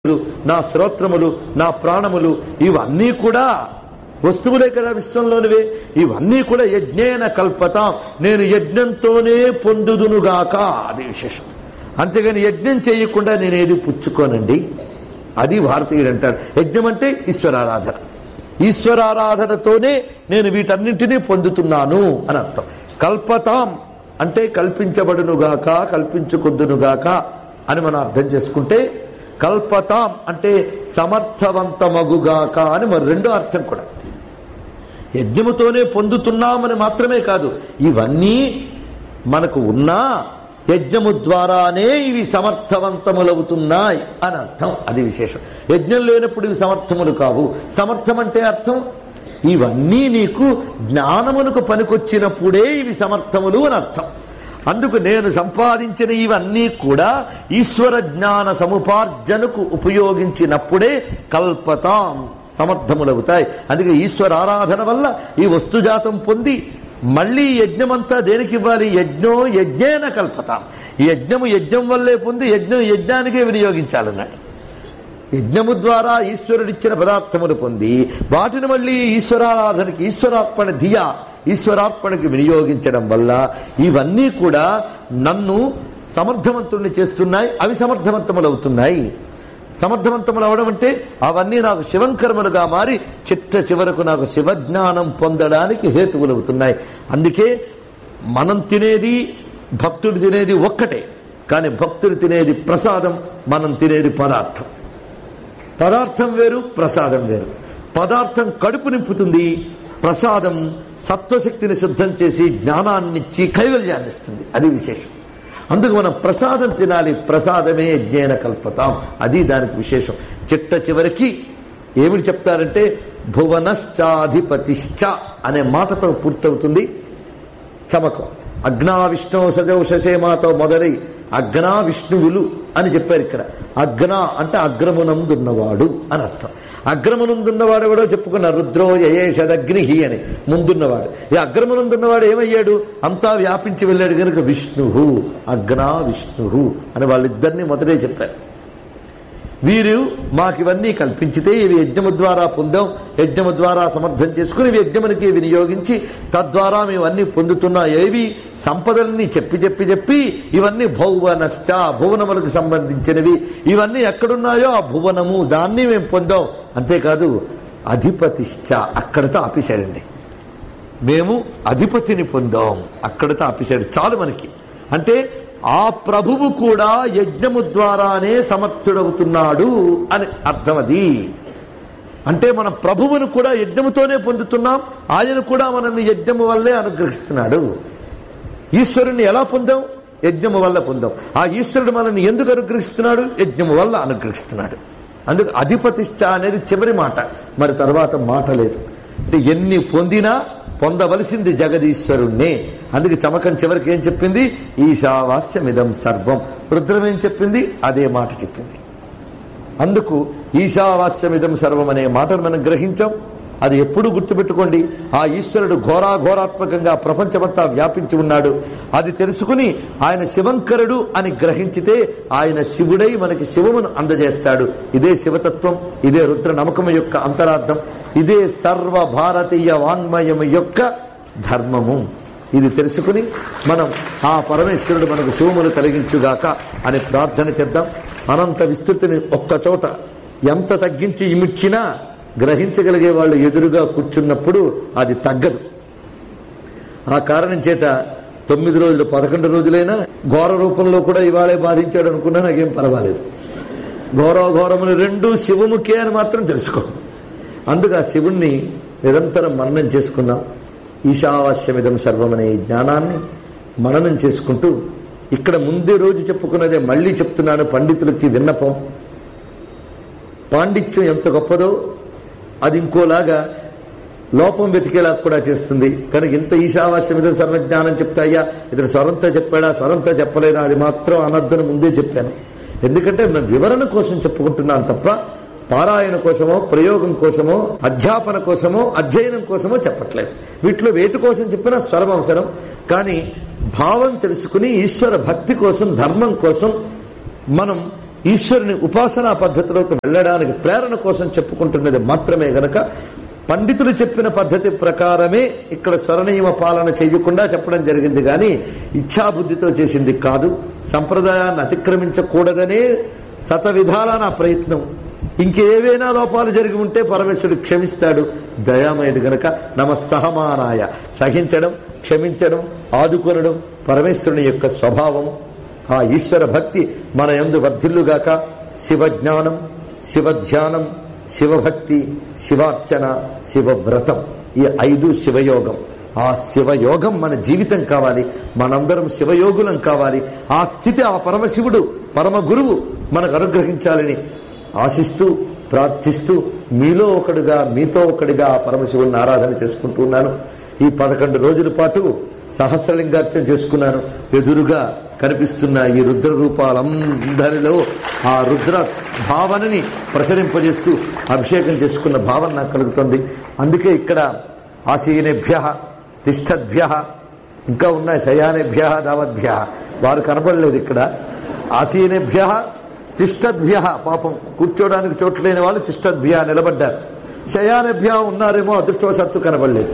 నా శ్రోత్రములు నా ప్రాణములు ఇవన్నీ కూడా వస్తువులే కదా విశ్వంలోనివే ఇవన్నీ కూడా యజ్ఞేన కల్పతాం నేను యజ్ఞంతోనే పొందుదునుగాక అది విశేషం అంతేగాని యజ్ఞం చేయకుండా నేనేది పుచ్చుకోనండి అది భారతీయుడు అంటాడు యజ్ఞం అంటే ఈశ్వరారాధన ఈశ్వరారాధనతోనే నేను వీటన్నింటినీ పొందుతున్నాను అని అర్థం కల్పతాం అంటే కల్పించబడునుగాక కల్పించుకొద్దునుగాక అని మనం అర్థం చేసుకుంటే కల్పతాం అంటే సమర్థవంతమగుగాక అని మరి రెండో అర్థం కూడా యజ్ఞముతోనే పొందుతున్నామని మాత్రమే కాదు ఇవన్నీ మనకు ఉన్నా యజ్ఞము ద్వారానే ఇవి సమర్థవంతములవుతున్నాయి అని అర్థం అది విశేషం యజ్ఞం లేనప్పుడు ఇవి సమర్థములు కావు సమర్థం అంటే అర్థం ఇవన్నీ నీకు జ్ఞానమునకు పనికొచ్చినప్పుడే ఇవి సమర్థములు అని అర్థం అందుకు నేను సంపాదించిన ఇవన్నీ కూడా ఈశ్వర జ్ఞాన సముపార్జనకు ఉపయోగించినప్పుడే కల్పతాం సమర్థములవుతాయి అందుకే ఈశ్వర ఆరాధన వల్ల ఈ వస్తుజాతం పొంది మళ్ళీ యజ్ఞమంతా దేనికి ఇవ్వాలి యజ్ఞో యజ్ఞేన కల్పతాం ఈ యజ్ఞము యజ్ఞం వల్లే పొంది యజ్ఞం యజ్ఞానికే వినియోగించాలన్నాడు యజ్ఞము ద్వారా ఈశ్వరుడిచ్చిన పదార్థములు పొంది వాటిని మళ్ళీ ఈశ్వరారాధనకి ఈశ్వరార్పణ ధియా ఈశ్వరార్పణకి వినియోగించడం వల్ల ఇవన్నీ కూడా నన్ను సమర్థవంతుణ్ణి చేస్తున్నాయి అవి సమర్థవంతములవుతున్నాయి సమర్థవంతములు అవడం అంటే అవన్నీ నాకు శివంకర్మలుగా మారి చిట్ట చివరకు నాకు శివజ్ఞానం పొందడానికి హేతువులవుతున్నాయి అందుకే మనం తినేది భక్తుడు తినేది ఒక్కటే కానీ భక్తుడు తినేది ప్రసాదం మనం తినేది పదార్థం పదార్థం వేరు ప్రసాదం వేరు పదార్థం కడుపు నింపుతుంది ప్రసాదం సత్వశక్తిని శుద్ధం చేసి జ్ఞానాన్నిచ్చి కైవల్యాన్ని ఇస్తుంది అది విశేషం అందుకు మనం ప్రసాదం తినాలి ప్రసాదమే యజ్ఞేన కల్పతాం అది దానికి విశేషం చిట్ట చివరికి ఏమిటి చెప్తారంటే భువనశ్చాధిపతిశ్చ అనే మాటతో పూర్తవుతుంది చమకం అగ్నా విష్ణు సజౌ శశేమాతో మొదలై అగ్నా విష్ణువులు అని చెప్పారు ఇక్కడ అగ్న అంటే అగ్రమునందున్నవాడు అని అర్థం అగ్రమునందున్నవాడు కూడా చెప్పుకున్నారు రుద్రో యయేషదగ్ని అని ముందున్నవాడు ఈ అగ్రమునందున్నవాడు ఏమయ్యాడు అంతా వ్యాపించి వెళ్ళాడు కనుక విష్ణువు అగ్నా విష్ణువు అని వాళ్ళిద్దరినీ మొదటే చెప్పారు వీరు మాకివన్నీ కల్పించితే ఇవి యజ్ఞము ద్వారా పొందాం యజ్ఞము ద్వారా సమర్థం చేసుకుని ఇవి యజ్ఞమునికి వినియోగించి తద్వారా మేము అన్ని పొందుతున్నా ఏవి సంపదల్ని చెప్పి చెప్పి చెప్పి ఇవన్నీ భువనశ్చ భువనములకు సంబంధించినవి ఇవన్నీ ఎక్కడున్నాయో ఆ భువనము దాన్ని మేము పొందాం అంతేకాదు అధిపతిశ్చ అక్కడితో ఆపేశాడండి మేము అధిపతిని పొందాం అక్కడితో ఆపేశాడు చాలు మనకి అంటే ఆ ప్రభువు కూడా యజ్ఞము ద్వారానే సమర్థుడవుతున్నాడు అని అర్థం అది అంటే మన ప్రభువును కూడా యజ్ఞముతోనే పొందుతున్నాం ఆయన కూడా మనల్ని యజ్ఞము వల్లే అనుగ్రహిస్తున్నాడు ఈశ్వరుని ఎలా పొందాం యజ్ఞము వల్ల పొందాం ఆ ఈశ్వరుడు మనల్ని ఎందుకు అనుగ్రహిస్తున్నాడు యజ్ఞము వల్ల అనుగ్రహిస్తున్నాడు అందుకు అధిపతిష్ట అనేది చివరి మాట మరి తర్వాత మాట లేదు అంటే ఎన్ని పొందినా పొందవలసింది జగదీశ్వరుణ్ణే అందుకే చమకం చివరికి ఏం చెప్పింది ఈశావాస్యమిదం సర్వం రుద్రం ఏం చెప్పింది అదే మాట చెప్పింది అందుకు ఈశావాస్యమిదం సర్వం అనే మాటను మనం గ్రహించాం అది ఎప్పుడు గుర్తుపెట్టుకోండి ఆ ఈశ్వరుడు ఘోరాఘోరాత్మకంగా ప్రపంచమంతా వ్యాపించి ఉన్నాడు అది తెలుసుకుని ఆయన శివంకరుడు అని గ్రహించితే ఆయన శివుడై మనకి శివమును అందజేస్తాడు ఇదే శివతత్వం ఇదే రుద్ర నమ్మకము యొక్క అంతరార్థం ఇదే సర్వ భారతీయ వాన్మయము యొక్క ధర్మము ఇది తెలుసుకుని మనం ఆ పరమేశ్వరుడు మనకు శివమును కలిగించుగాక అని ప్రార్థన చేద్దాం అనంత విస్తృతిని ఒక్క చోట ఎంత తగ్గించి ఇమిడ్చినా గ్రహించగలిగే వాళ్ళు ఎదురుగా కూర్చున్నప్పుడు అది తగ్గదు ఆ కారణం చేత తొమ్మిది రోజులు పదకొండు రోజులైనా ఘోర రూపంలో కూడా ఇవాళే బాధించాడు అనుకున్నా నాకేం పర్వాలేదు ఘోర ఘోరములు రెండు శివముఖే అని మాత్రం తెలుసుకో అందుకు ఆ శివుణ్ణి నిరంతరం మననం చేసుకున్నాం ఈశావాస్యమిదం సర్వం అనే జ్ఞానాన్ని మననం చేసుకుంటూ ఇక్కడ ముందే రోజు చెప్పుకున్నదే మళ్ళీ చెప్తున్నాను పండితులకి విన్నపం పాండిత్యం ఎంత గొప్పదో అది ఇంకోలాగా లోపం వెతికేలా కూడా చేస్తుంది కనుక ఇంత ఈశావాస్యం ఇతను సర్వజ్ఞానం చెప్తాయ్యా ఇతను స్వరంతో చెప్పాడా స్వరంతో చెప్పలేదా అది మాత్రం అనర్థను ముందే చెప్పాను ఎందుకంటే నేను వివరణ కోసం చెప్పుకుంటున్నాను తప్ప పారాయణ కోసమో ప్రయోగం కోసమో అధ్యాపన కోసమో అధ్యయనం కోసమో చెప్పట్లేదు వీటిలో వేటి కోసం చెప్పినా స్వరం అవసరం కానీ భావం తెలుసుకుని ఈశ్వర భక్తి కోసం ధర్మం కోసం మనం ఈశ్వరుని ఉపాసనా పద్ధతిలోకి వెళ్ళడానికి ప్రేరణ కోసం చెప్పుకుంటున్నది మాత్రమే గనక పండితులు చెప్పిన పద్ధతి ప్రకారమే ఇక్కడ స్వరనియమ పాలన చేయకుండా చెప్పడం జరిగింది కానీ ఇచ్ఛాబుద్ధితో చేసింది కాదు సంప్రదాయాన్ని అతిక్రమించకూడదనే శత విధాల నా ప్రయత్నం ఇంకేవైనా లోపాలు జరిగి ఉంటే పరమేశ్వరుడు క్షమిస్తాడు దయామయుడు గనక నమ సహమానాయ సహించడం క్షమించడం ఆదుకొనడం పరమేశ్వరుని యొక్క స్వభావము ఆ ఈశ్వర భక్తి మన యందు వర్ధిల్లుగాక శివజ్ఞానం శివధ్యానం శివభక్తి శివార్చన శివవ్రతం ఈ ఐదు శివయోగం ఆ శివయోగం మన జీవితం కావాలి మనందరం శివయోగులం కావాలి ఆ స్థితి ఆ పరమశివుడు పరమ గురువు మనకు అనుగ్రహించాలని ఆశిస్తూ ప్రార్థిస్తూ మీలో ఒకడుగా మీతో ఒకడిగా ఆ పరమశివుడిని ఆరాధన చేసుకుంటూ ఉన్నాను ఈ పదకొండు రోజుల పాటు సహస్రలింగార్చన చేసుకున్నాను ఎదురుగా కనిపిస్తున్న ఈ రుద్ర రూపాలందరిలో ఆ రుద్ర భావనని ప్రసరింపజేస్తూ అభిషేకం చేసుకున్న భావన నాకు కలుగుతుంది అందుకే ఇక్కడ ఆసీనేభ్య తిష్టద్భ్య ఇంకా ఉన్నాయి శయానేభ్య దావద్భ్య వారు కనబడలేదు ఇక్కడ ఆసీనేభ్య తిష్టద్భ్య పాపం కూర్చోడానికి చోటు లేని వాళ్ళు తిష్టద్భ్య నిలబడ్డారు శయానేభ్య ఉన్నారేమో అదృష్టవశాత్తు కనబడలేదు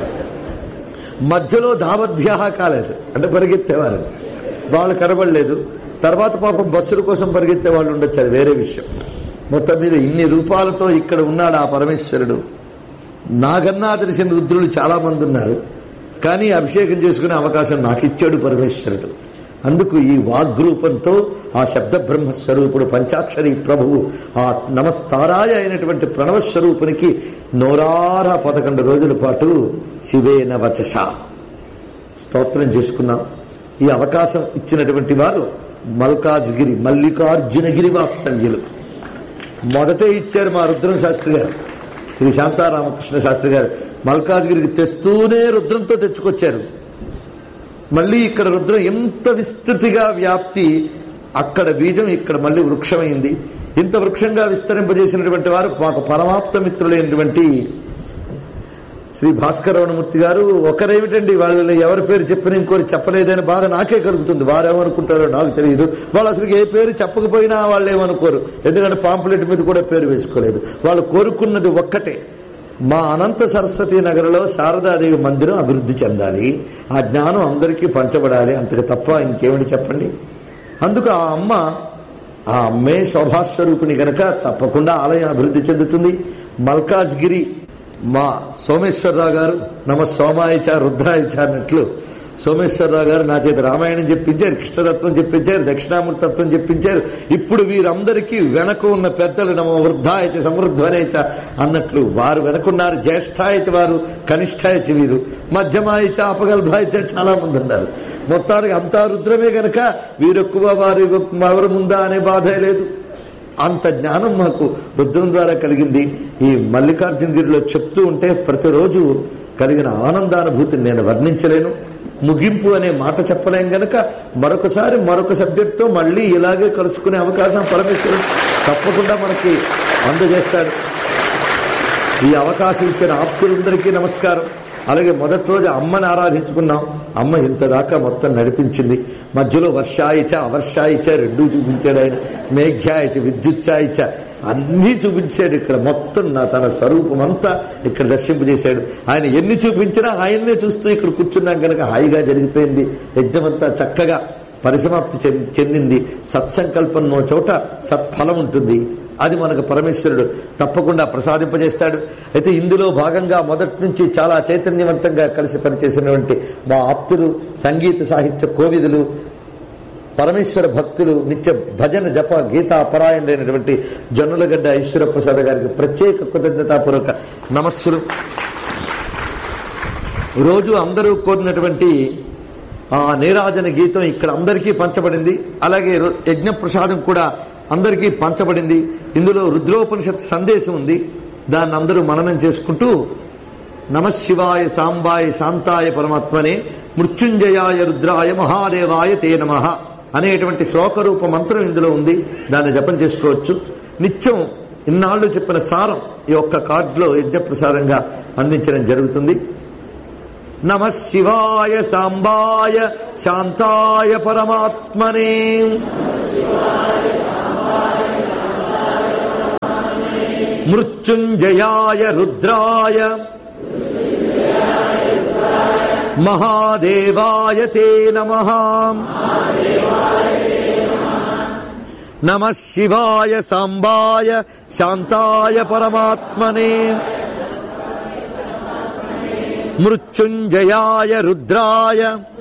మధ్యలో దావద్భ్య కాలేదు అంటే పరిగెత్తేవారు వాళ్ళు కనబడలేదు తర్వాత పాపం బస్సుల కోసం పరిగెత్తే వాళ్ళు ఉండొచ్చు అది వేరే విషయం మొత్తం మీద ఇన్ని రూపాలతో ఇక్కడ ఉన్నాడు ఆ పరమేశ్వరుడు నాకన్నా తెలిసిన రుద్రులు చాలా మంది ఉన్నారు కానీ అభిషేకం చేసుకునే అవకాశం నాకు ఇచ్చాడు పరమేశ్వరుడు అందుకు ఈ వాగ్రూపంతో ఆ శబ్ద బ్రహ్మస్వరూపుడు పంచాక్షరి ప్రభువు ఆ నమస్తారాయ అయినటువంటి ప్రణవస్వరూపునికి నోరార పదకొండు రోజుల పాటు శివేన వచస స్తోత్రం చేసుకున్నాం ఈ అవకాశం ఇచ్చినటువంటి వారు మల్కాజ్గిరి మల్లికార్జునగిరి వాస్తవ్యులు మొదటే ఇచ్చారు మా రుద్రం శాస్త్రి గారు శ్రీ శాంతారామకృష్ణ శాస్త్రి గారు మల్కాజ్గిరికి తెస్తూనే రుద్రంతో తెచ్చుకొచ్చారు మళ్ళీ ఇక్కడ రుద్రం ఎంత విస్తృతిగా వ్యాప్తి అక్కడ బీజం ఇక్కడ మళ్ళీ వృక్షమైంది ఇంత వృక్షంగా విస్తరింపజేసినటువంటి వారు మాకు పరమాప్త మిత్రులైనటువంటి శ్రీ భాస్కరవణమూర్తి గారు ఒకరేమిటండి వాళ్ళని ఎవరి పేరు చెప్పిన ఇంకోరు చెప్పలేదని బాధ నాకే కలుగుతుంది వారు ఏమనుకుంటారో నాకు తెలియదు వాళ్ళు అసలు ఏ పేరు చెప్పకపోయినా వాళ్ళు ఏమనుకోరు ఎందుకంటే పాంపులెట్ మీద కూడా పేరు వేసుకోలేదు వాళ్ళు కోరుకున్నది ఒక్కటే మా అనంత సరస్వతి నగరంలో శారదాదేవి మందిరం అభివృద్ధి చెందాలి ఆ జ్ఞానం అందరికీ పంచబడాలి అంతకు తప్ప ఇంకేమిటి చెప్పండి అందుకు ఆ అమ్మ ఆ అమ్మే శోభాస్వరూపిణి గనక తప్పకుండా ఆలయం అభివృద్ధి చెందుతుంది మల్కాజ్గిరి మా సోమేశ్వరరావు గారు నమ సోమాయిచ రుద్రాయిచ అన్నట్లు సోమేశ్వరరావు గారు నా చేత రామాయణం చెప్పించారు కృష్ణతత్వం చెప్పించారు దక్షిణామూర్తి తత్వం చెప్పించారు ఇప్పుడు వీరందరికీ వెనక ఉన్న పెద్దలు నమ వృద్ధాయచ సమృద్ధనేచ అన్నట్లు వారు వెనకున్నారు జ్యేష్ఠాయచ వారు కనిష్టాయచ వీరు మధ్యమాయిచ అపగల్భాయిచ చాలా మంది ఉన్నారు మొత్తానికి అంతా రుద్రమే గనక వీరెక్కువ వారు ఎవరు ముందా అనే బాధే లేదు అంత జ్ఞానం మాకు రుద్రం ద్వారా కలిగింది ఈ మల్లికార్జునగిరిలో చెప్తూ ఉంటే ప్రతిరోజు కలిగిన ఆనందానుభూతిని నేను వర్ణించలేను ముగింపు అనే మాట చెప్పలేం గనక మరొకసారి మరొక సబ్జెక్ట్తో మళ్ళీ ఇలాగే కలుసుకునే అవకాశం పరమేశ్వరుడు తప్పకుండా మనకి అందజేస్తాడు ఈ అవకాశం ఇచ్చిన ఆప్తులందరికీ నమస్కారం అలాగే మొదటి రోజు అమ్మని ఆరాధించుకున్నాం అమ్మ ఇంత దాకా మొత్తం నడిపించింది మధ్యలో వర్షాయిచ అవర్షాయిచ రెండూ చూపించాడు ఆయన మేఘ్యాయిచ విద్యుచ్చాయిచ అన్నీ చూపించాడు ఇక్కడ మొత్తం నా తన స్వరూపం అంతా ఇక్కడ దర్శింపజేశాడు ఆయన ఎన్ని చూపించినా ఆయన్నే చూస్తూ ఇక్కడ కూర్చున్నాం కనుక హాయిగా జరిగిపోయింది యజ్ఞమంతా చక్కగా పరిసమాప్తి చెం- చెందింది సత్సంకల్పం చోట సత్ఫలం ఉంటుంది అది మనకు పరమేశ్వరుడు తప్పకుండా ప్రసాదింపజేస్తాడు అయితే ఇందులో భాగంగా మొదటి నుంచి చాలా చైతన్యవంతంగా కలిసి పనిచేసినటువంటి మా ఆప్తులు సంగీత సాహిత్య కోవిదులు పరమేశ్వర భక్తులు నిత్య భజన జప గీతా పరాయణుడైనటువంటి జొన్నలగడ్డ ఈశ్వర ప్రసాద్ గారికి ప్రత్యేక కృతజ్ఞతాపూర్వక నమస్సులు రోజు అందరూ కోరినటువంటి ఆ నీరాజన గీతం ఇక్కడ అందరికీ పంచబడింది అలాగే రు- యజ్ఞ ప్రసాదం కూడా అందరికీ పంచబడింది ఇందులో రుద్రోపనిషత్ సందేశం ఉంది దాన్ని అందరూ మననం చేసుకుంటూ నమశివాయ సాంబాయ శాంతాయ పరమాత్మనే మృత్యుంజయాయ రుద్రాయ మహాదేవాయ తే నమ అనేటువంటి శ్లోకరూప మంత్రం ఇందులో ఉంది దాన్ని జపం చేసుకోవచ్చు నిత్యం ఇన్నాళ్ళు చెప్పిన సారం ఈ ఒక్క కార్డులో యజ్ఞప్రసాదంగా అందించడం జరుగుతుంది నమ శివాయ సాంబాయ శాంతాయ పరమాత్మనే మృత్యుంజయాయ రుద్రాయ మహాదేవాయ తే నమ నమ శివాయ సాంబాయ శాంతాయ పరమాత్మనే మృత్యుంజయాయ రుద్రాయ